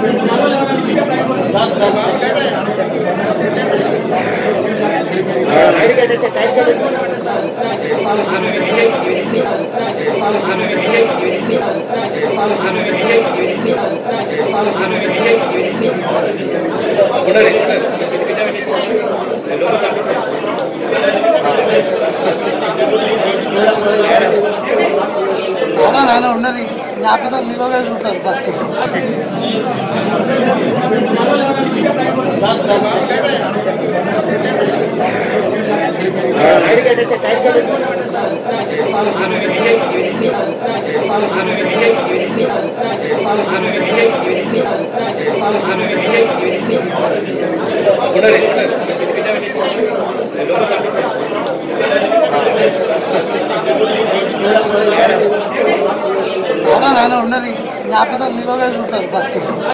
అవునా నాన్న ఉన్నది జ్ఞాపకం నిలువగా చూస్తారు ఫస్ట్ అవునా నాన్న ఉన్నది జ్ఞాపకం నిలువగా చూస్తారు ఫస్ట్